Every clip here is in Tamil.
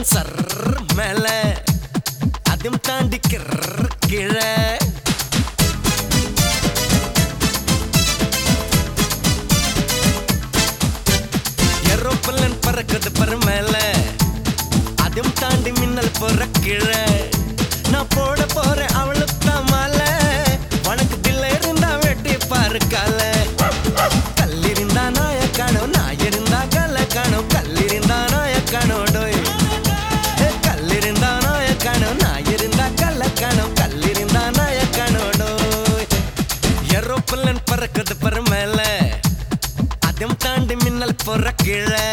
ஏரோப்ளேன் சர் மேல அதும் தாண்டி கிர் கீழே ஏரோப்ளேன் பறக்குது பரு மேல அதும் தாண்டி மின்னல் போற கீழே நான் போட போறேன் அவளுக்கு தான் மாலை உனக்கு தில்ல இருந்தா வெட்டி பாரு கால கல்லிருந்தா நாய காணும் நாய் இருந்தா கல்ல காணும் கல்லிருந்தா நாய காணும் டோய் ஏ, கல்லிருந்தா நாய காணும் நாய் இருந்தா கல்ல காணும் கல்லிருந்தா நாய காணும் டோய் ஏரோப்ளேன் பறக்குது பரு மேல அதும் தாண்டி மின்னல் போற கீழே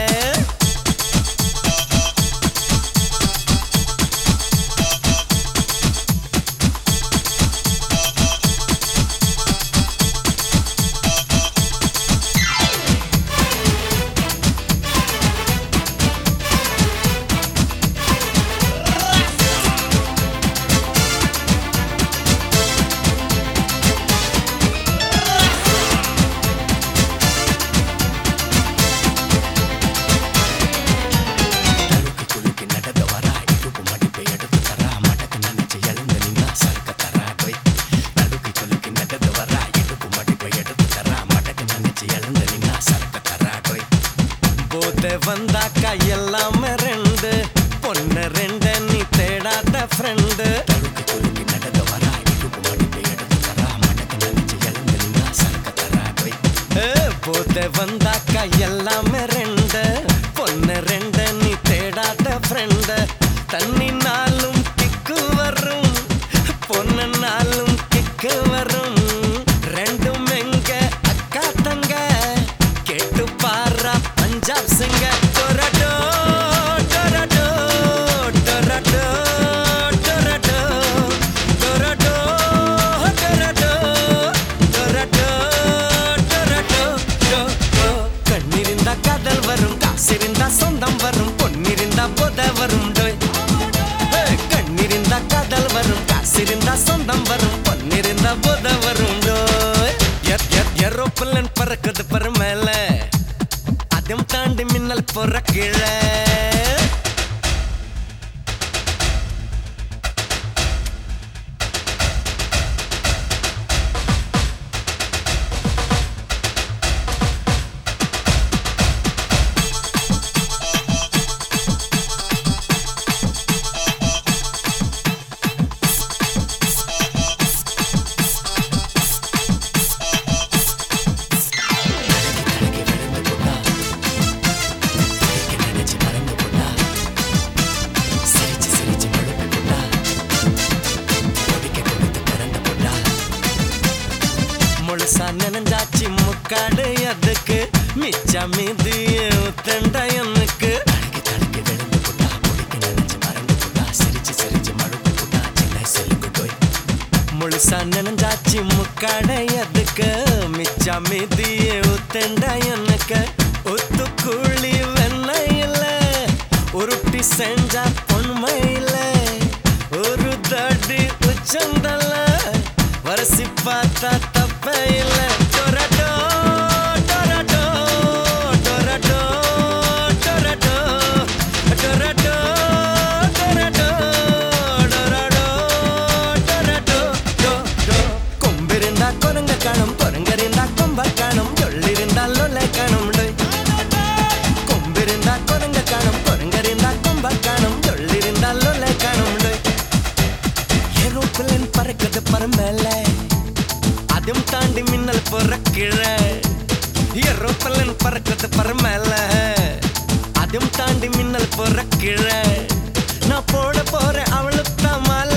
தடுக்கி குலுக்கி நடந்து வரா இடுப்பு மடிப்பை எடுத்து தரா மடக்கு நினைச்சு எழுந்து நின்னா சறுக்க தரா டொய் தடுக்கி குலுக்கி நடந்து வரா இடுப்பு மடிப்பை எடுத்து தரா மடக்கு நினைச்சு எழுந்து நின்னா சறுக்க தரா டொய் போதை வந்தாக்கா எல்லாமே ரெண்டு பொண்ணு ரெண்டு நீ தேடாத ஃப்ரெண்டு தடுக்கி குலுக்கி நடந்து வரா இடுப்பு மடிப்பை எடுத்து தரா மடக்கு நினைச்சு எழுந்து நின்னா சறுக்க தரா டொய் போதை வந்தாக்கா எல்லாமே ரெண்டு பொண்ணு ரெண்டு நீ தேடாத ஃப்ரெண்டு தண்ணினாலும் கிக்கு வரும் பொண்ணுனாலும் கிக்கு வரும் ரெண்டும் எங்க அக்கா தங்க கேட்டு பாரா பஞ்சாப் சிங்க டொரடோ டொரடோ டொரடோ டொரடோ டொரடோ டொரடோ டொரடோ டொரடோ டோ டோ கண்ணிருந்தா காதல் வரும் காசிருந்தா சொந்தம் வரும் பொன்னிருந்தா போத வரும் டோய் ஏய், கண்ணிருந்தா காதல் வரும் காசிருந்தா சொந்தம் வரும் பொன்னிருந்தா போத வரும் டோய் எர் எர் ஏரோப்ளேன் பறக்குது பரு மேல அதும் தாண்டி மின்னல் போற கீழே முழுசா நனைஞ்சாச்சு முக்காடு அதுக்கு மிச்சா மீதி தண்ட எனக்கு முழுசா நனைஞ்சாச்சு முக்காடை அதுக்கு மிச்சா மீதி உத்தண்ட எனக்கு ஒத்து கூலி வெண்ணையில உருட்டி செஞ்சா பொன்மையில ஒரு தடி உச்சந்தல வரசி பார்த்தா தப்ப இல்ல டொரடோ டொரடோ டொரடோ டொரடோ டொரடோ டொரடோ டொரடோ டொரடோ டோ டோ கொம்பிருந்தா குரங்க காணும் குரங்கரிந்தா கொம்ப காணும் சொல்லிருந்தா லொல்லை காணும் டொய் கொம்பிருந்தா குரங்க காணும் குரங்கரிந்தா கொம்ப காணும் சொல்லிருந்தா லொல்லை காணும் டொய் ஏரோப்ளேன் பறக்குது பரமேல அதும் தாண்டி மின்னல் போற கீழே ஏரோப்ளேன் பறக்குது பரமேல அதும் தாண்டி மின்னல் போற கீழே நான் போட போறேன் அவளுக்கு தான் மாலை